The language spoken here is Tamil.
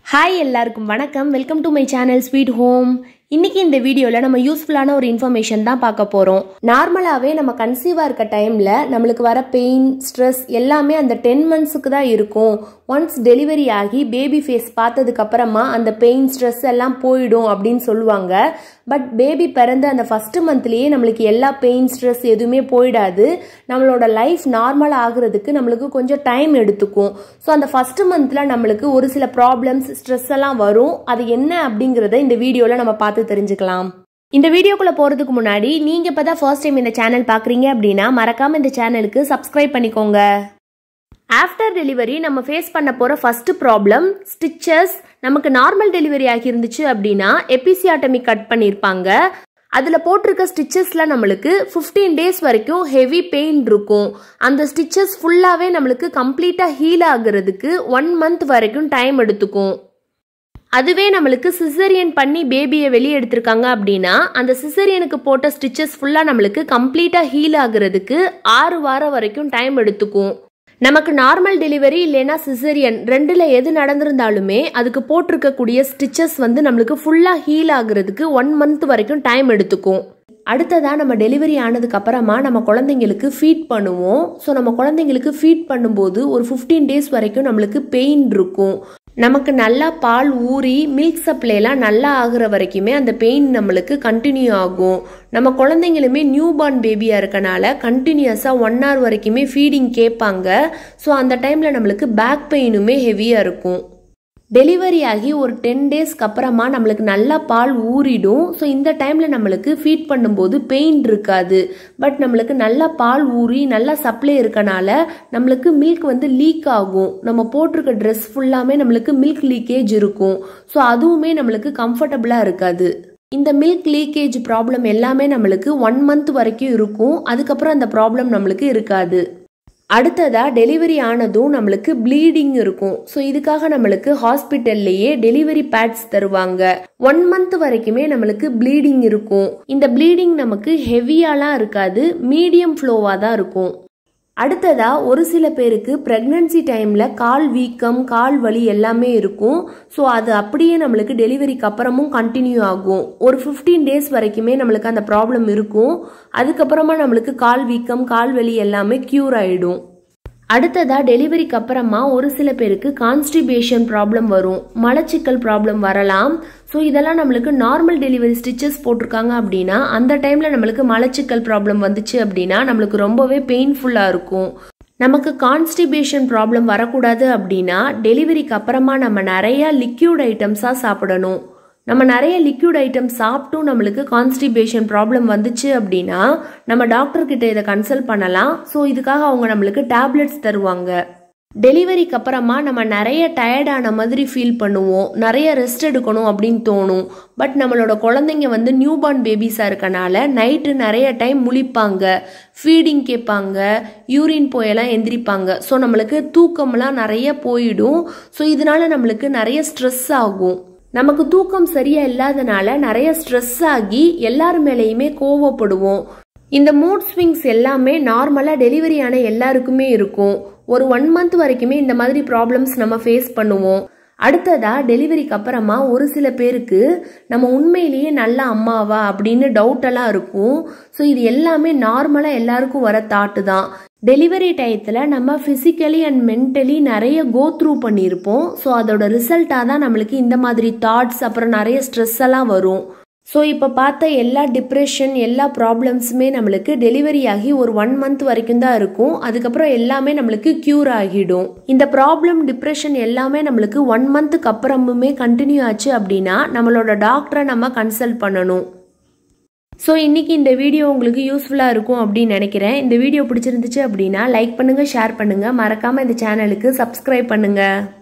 ஹாய் எல்லாருக்கும் வணக்கம் welcome to my channel sweet home இன்னைக்கு இந்த வீடியோவில் நம்ம யூஸ்ஃபுல்லான ஒரு இன்ஃபர்மேஷன் தான் பார்க்க போகிறோம் நார்மலாகவே நம்ம கன்சீவாக இருக்க டைமில் நம்மளுக்கு வர பெயின் ஸ்ட்ரெஸ் எல்லாமே அந்த டென் மந்த்ஸுக்கு தான் இருக்கும் ஒன்ஸ் டெலிவரி ஆகி பேபி ஃபேஸ் பார்த்ததுக்கு அப்புறமா அந்த பெயின் ஸ்ட்ரெஸ் எல்லாம் போயிடும் அப்படின்னு சொல்லுவாங்க பட் பேபி பிறந்த அந்த ஃபர்ஸ்ட் மந்த்லேயே நம்மளுக்கு எல்லா பெயின் ஸ்ட்ரெஸ் எதுவுமே போயிடாது நம்மளோட லைஃப் நார்மல் ஆகுறதுக்கு நம்மளுக்கு கொஞ்சம் டைம் எடுத்துக்கும் ஸோ அந்த ஃபர்ஸ்ட் மந்த்தில் நம்மளுக்கு ஒரு சில ப்ராப்ளம்ஸ் ஸ்ட்ரெஸ் எல்லாம் வரும் அது என்ன அப்படிங்கிறத இந்த வீடியோவில் நம்ம பார்த்து தெரிஞ்சுக்கலாம் இந்த வீடியோக்குள்ள போறதுக்கு முன்னாடி நீங்க இப்பதான் ஃபர்ஸ்ட் டைம் இந்த சேனல் பாக்குறீங்க அப்படின்னா மறக்காம இந்த சேனலுக்கு சப்ஸ்கிரைப் பண்ணிக்கோங்க ஆஃப்டர் டெலிவரி நம்ம ஃபேஸ் பண்ண போற ஃபர்ஸ்ட் ப்ராப்ளம் ஸ்டிச்சஸ் நமக்கு நார்மல் டெலிவரி ஆகியிருந்துச்சு அப்படின்னா எபிசியாட்டமி கட் பண்ணியிருப்பாங்க அதில் போட்டிருக்க ஸ்டிச்சஸில் நம்மளுக்கு ஃபிஃப்டீன் டேஸ் வரைக்கும் ஹெவி பெயின் இருக்கும் அந்த ஸ்டிச்சஸ் ஃபுல்லாகவே நம்மளுக்கு கம்ப்ளீட்டாக ஹீல் ஆகுறதுக்கு ஒன் மந்த் வரைக்கும் டைம் எடுத்துக்கும் அதுவே நம்மளுக்கு சிசரியன் பண்ணி பேபியை வெளியே எடுத்திருக்காங்க அப்படின்னா அந்த சிசரியனுக்கு போட்ட ஸ்டிச்சஸ் ஃபுல்லாக நம்மளுக்கு கம்ப்ளீட்டாக ஹீல் ஆகுறதுக்கு ஆறு வாரம் வரைக்கும் டைம் எடுத்துக்கும் நமக்கு நார்மல் டெலிவரி இல்லைன்னா சிசரியன் ரெண்டில் எது நடந்திருந்தாலுமே அதுக்கு போட்டிருக்கக்கூடிய ஸ்டிச்சஸ் வந்து நம்மளுக்கு ஃபுல்லாக ஹீல் ஆகுறதுக்கு ஒன் மந்த் வரைக்கும் டைம் எடுத்துக்கும் அடுத்ததாக நம்ம டெலிவரி ஆனதுக்கு அப்புறமா நம்ம குழந்தைங்களுக்கு ஃபீட் பண்ணுவோம் ஸோ நம்ம குழந்தைங்களுக்கு ஃபீட் பண்ணும்போது ஒரு ஃபிஃப்டீன் டேஸ் வரைக்கும் நம்மளுக்கு பெயின் இருக்கும் நமக்கு நல்லா பால் ஊறி மில்க் சப்ளைலாம் நல்லா ஆகுற வரைக்குமே அந்த பெயின் நம்மளுக்கு கண்டினியூ ஆகும் நம்ம குழந்தைங்களுமே நியூ பார்ன் பேபியாக இருக்கனால கண்டினியூஸாக ஒன் ஹவர் வரைக்குமே ஃபீடிங் கேட்பாங்க ஸோ அந்த டைமில் நம்மளுக்கு பேக் பெயினுமே ஹெவியாக இருக்கும் டெலிவரி ஆகி ஒரு டென் டேஸ்க்கு அப்புறமா நம்மளுக்கு நல்லா பால் ஊறிடும் ஸோ இந்த டைமில் நம்மளுக்கு ஃபீட் பண்ணும்போது பெயின் இருக்காது பட் நம்மளுக்கு நல்லா பால் ஊறி நல்லா சப்ளை இருக்கனால நம்மளுக்கு மில்க் வந்து லீக் ஆகும் நம்ம போட்டிருக்க ட்ரெஸ் ஃபுல்லாமே நம்மளுக்கு மில்க் லீக்கேஜ் இருக்கும் ஸோ அதுவுமே நம்மளுக்கு கம்ஃபர்டபுளாக இருக்காது இந்த மில்க் லீக்கேஜ் ப்ராப்ளம் எல்லாமே நம்மளுக்கு ஒன் மந்த் வரைக்கும் இருக்கும் அதுக்கப்புறம் அந்த ப்ராப்ளம் நம்மளுக்கு இருக்காது அடுத்ததா டெலிவரி ஆனதும் நம்மளுக்கு ப்ளீடிங் இருக்கும் ஸோ இதுக்காக நம்மளுக்கு ஹாஸ்பிட்டல்லையே டெலிவரி பேட்ஸ் தருவாங்க ஒன் மந்த் வரைக்குமே நம்மளுக்கு ப்ளீடிங் இருக்கும் இந்த ப்ளீடிங் நமக்கு ஹெவியாலாம் இருக்காது மீடியம் ஃப்ளோவாக தான் இருக்கும் அடுத்ததா ஒரு சில பேருக்கு ப்ரெக்னன்சி டைமில் கால் வீக்கம் கால் வலி எல்லாமே இருக்கும் ஸோ அது அப்படியே நம்மளுக்கு டெலிவரிக்கு அப்புறமும் கண்டினியூ ஆகும் ஒரு ஃபிஃப்டீன் டேஸ் வரைக்குமே நம்மளுக்கு அந்த ப்ராப்ளம் இருக்கும் அதுக்கப்புறமா நம்மளுக்கு கால் வீக்கம் கால் வலி எல்லாமே க்யூர் ஆகிடும் அடுத்ததா டெலிவரிக்கு அப்புறமா ஒரு சில பேருக்கு கான்ஸ்டிபேஷன் ப்ராப்ளம் வரும் மலச்சிக்கல் ப்ராப்ளம் வரலாம் ஸோ இதெல்லாம் நம்மளுக்கு நார்மல் டெலிவரி ஸ்டிச்சஸ் போட்டிருக்காங்க அப்படின்னா அந்த டைமில் நம்மளுக்கு மலச்சிக்கல் ப்ராப்ளம் வந்துச்சு அப்படின்னா நம்மளுக்கு ரொம்பவே பெயின்ஃபுல்லாக இருக்கும் நமக்கு கான்ஸ்டிபேஷன் ப்ராப்ளம் வரக்கூடாது அப்படின்னா டெலிவரிக்கு அப்புறமா நம்ம நிறையா லிக்யூட் ஐட்டம்ஸாக சாப்பிடணும் நம்ம நிறைய லிக்யூட் ஐட்டம் சாப்பிட்டும் நம்மளுக்கு கான்ஸ்டிபேஷன் ப்ராப்ளம் வந்துச்சு அப்படின்னா நம்ம டாக்டர் கிட்ட இதை கன்சல்ட் பண்ணலாம் ஸோ இதுக்காக அவங்க நம்மளுக்கு டேப்லெட்ஸ் தருவாங்க டெலிவரிக்கு அப்புறமா நம்ம நிறைய டயர்டான மாதிரி ஃபீல் பண்ணுவோம் நிறைய ரெஸ்ட் எடுக்கணும் அப்படின்னு தோணும் பட் நம்மளோட குழந்தைங்க வந்து நியூ பார்ன் பேபிஸாக இருக்கனால நைட்டு நிறைய டைம் முழிப்பாங்க ஃபீடிங் கேட்பாங்க யூரின் போயெல்லாம் எந்திரிப்பாங்க ஸோ நம்மளுக்கு தூக்கம்லாம் நிறைய போயிடும் ஸோ இதனால நம்மளுக்கு நிறைய ஸ்ட்ரெஸ் ஆகும் நமக்கு தூக்கம் சரியா இல்லாதனால நிறைய ஸ்ட்ரெஸ் ஆகி எல்லார் மேலேயுமே கோவப்படுவோம் இந்த மூட் ஸ்விங்ஸ் எல்லாமே நார்மலாக டெலிவரி ஆன எல்லாருக்குமே இருக்கும் ஒரு ஒன் மந்த் வரைக்குமே இந்த மாதிரி ப்ராப்ளம்ஸ் நம்ம ஃபேஸ் பண்ணுவோம் அடுத்ததா டெலிவரிக்கு அப்புறமா ஒரு சில பேருக்கு நம்ம உண்மையிலேயே நல்ல அம்மாவா அப்படின்னு டவுட் எல்லாம் இருக்கும் ஸோ இது எல்லாமே நார்மலாக எல்லாருக்கும் வர தாட்டு தான் டெலிவரி டயத்தில் நம்ம ஃபிசிக்கலி அண்ட் மென்டலி நிறைய கோ த்ரூ பண்ணியிருப்போம் ஸோ அதோட ரிசல்ட்டாக தான் நம்மளுக்கு இந்த மாதிரி தாட்ஸ் அப்புறம் நிறைய ஸ்ட்ரெஸ் எல்லாம் வரும் ஸோ இப்போ பார்த்த எல்லா டிப்ரெஷன் எல்லா ப்ராப்ளம்ஸுமே நம்மளுக்கு டெலிவரி ஆகி ஒரு ஒன் மந்த் வரைக்கும் தான் இருக்கும் அதுக்கப்புறம் எல்லாமே நம்மளுக்கு க்யூர் ஆகிடும் இந்த ப்ராப்ளம் டிப்ரெஷன் எல்லாமே நம்மளுக்கு ஒன் மந்த்துக்கு அப்புறமுமே கண்டினியூ ஆச்சு அப்படின்னா நம்மளோட டாக்டரை நம்ம கன்சல்ட் பண்ணணும் ஸோ இன்றைக்கி இந்த வீடியோ உங்களுக்கு யூஸ்ஃபுல்லாக இருக்கும் அப்படின்னு நினைக்கிறேன் இந்த வீடியோ பிடிச்சிருந்துச்சு அப்படின்னா லைக் பண்ணுங்கள் ஷேர் பண்ணுங்கள் மறக்காமல் இந்த சேனலுக்கு சப்ஸ்கிரைப் பண்ணுங்கள்